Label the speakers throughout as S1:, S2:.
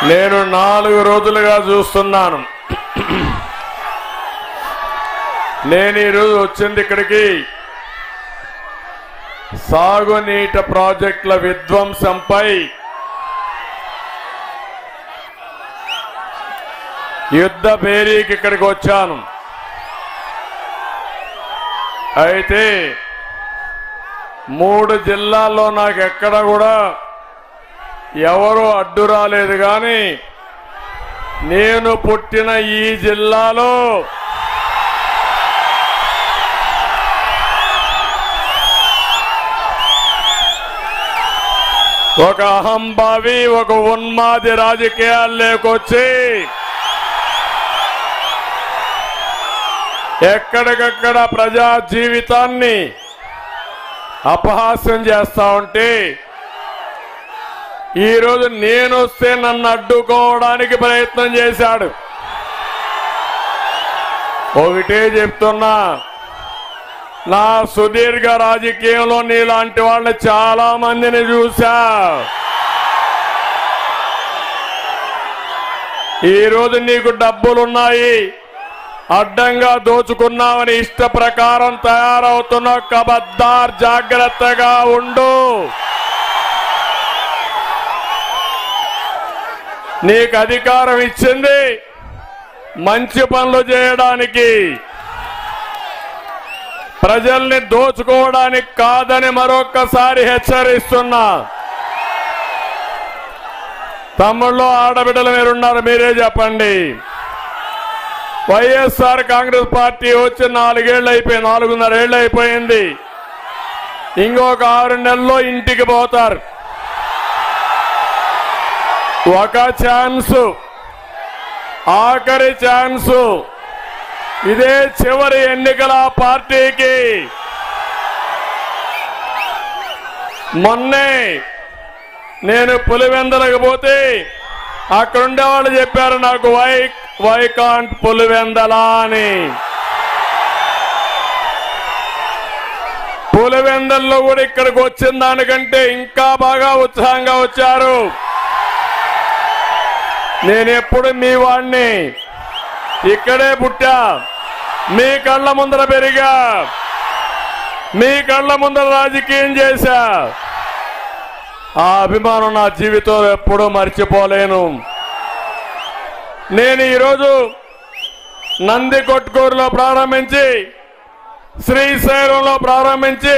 S1: నేను నాలుగు రోజులుగా చూస్తున్నాను నేను ఈరోజు వచ్చింది ఇక్కడికి సాగునీట ప్రాజెక్టుల విధ్వంసంపై యుద్ధ భేరీకి ఇక్కడికి వచ్చాను అయితే మూడు జిల్లాల్లో నాకు ఎక్కడ కూడా ఎవరు అడ్డు రాలేదు కానీ నేను పుట్టిన ఈ జిల్లాలో ఒక అహంభావి ఒక ఉన్మాది రాజకీయాలు లేకొచ్చి ఎక్కడికక్కడ ప్రజా జీవితాన్ని అపహాస్యం చేస్తా ఉంటే ఈ రోజు నేను వస్తే నన్ను అడ్డుకోవడానికి ప్రయత్నం చేశాడు ఒకటే చెప్తున్నా నా సుదీర్ఘ రాజకీయంలో నీలాంటి వాళ్ళని చాలా మందిని చూశా ఈ రోజు నీకు డబ్బులున్నాయి అడ్డంగా దోచుకున్నామని ఇష్ట ప్రకారం తయారవుతున్న కబద్దార్ జాగ్రత్తగా ఉండు నీకు అధికారం ఇచ్చింది మంచి పనులు చేయడానికి ప్రజల్ని దోచుకోవడానికి కాదని మరొక్కసారి హెచ్చరిస్తున్నా తమ్ముళ్ళు ఆడబిడ్డలు మీరున్నారు మీరే చెప్పండి వైఎస్ఆర్ కాంగ్రెస్ పార్టీ వచ్చి నాలుగేళ్లు అయిపోయి నాలుగున్నర ఏళ్ళు అయిపోయింది ఇంకొక ఆరు నెలల్లో ఇంటికి పోతారు ఒక ఛాన్స్ ఆఖరి ఛాన్స్ ఇదే చివరి ఎన్నికల పార్టీకి మొన్నే నేను పులివెందలకు పోతే అక్కడ ఉండేవాళ్ళు చెప్పారు నాకు వై వైకాంట్ పులివెందలా అని పులివెందల్లో కూడా ఇక్కడికి వచ్చిన దానికంటే ఇంకా బాగా ఉత్సాహంగా వచ్చారు నేను ఎప్పుడు మీ వాణ్ణి ఇక్కడే పుట్టా మీ కళ్ళ ముందర పెరిగా మీ కళ్ళ ముందర రాజకీయం చేశా ఆ అభిమానం నా జీవితంలో ఎప్పుడూ మర్చిపోలేను నేను ఈరోజు నంది కొట్కూరులో ప్రారంభించి శ్రీశైలంలో ప్రారంభించి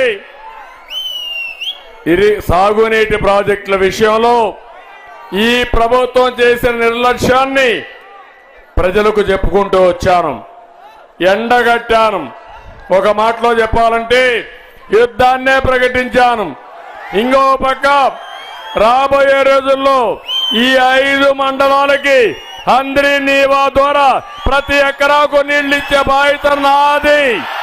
S1: ఇది సాగునీటి ప్రాజెక్టుల విషయంలో ఈ ప్రభుత్వం చేసిన నిర్లక్ష్యాన్ని ప్రజలకు చెప్పుకుంటూ వచ్చాను ఎండగట్టాను ఒక మాటలో చెప్పాలంటే యుద్ధాన్నే ప్రకటించాను ఇంకో పక్క రాబోయే రోజుల్లో ఈ ఐదు మండలాలకి అందరి నీవా ద్వారా ప్రతి ఎకరాకు నీళ్లు ఇచ్చే బాధ్యత నాది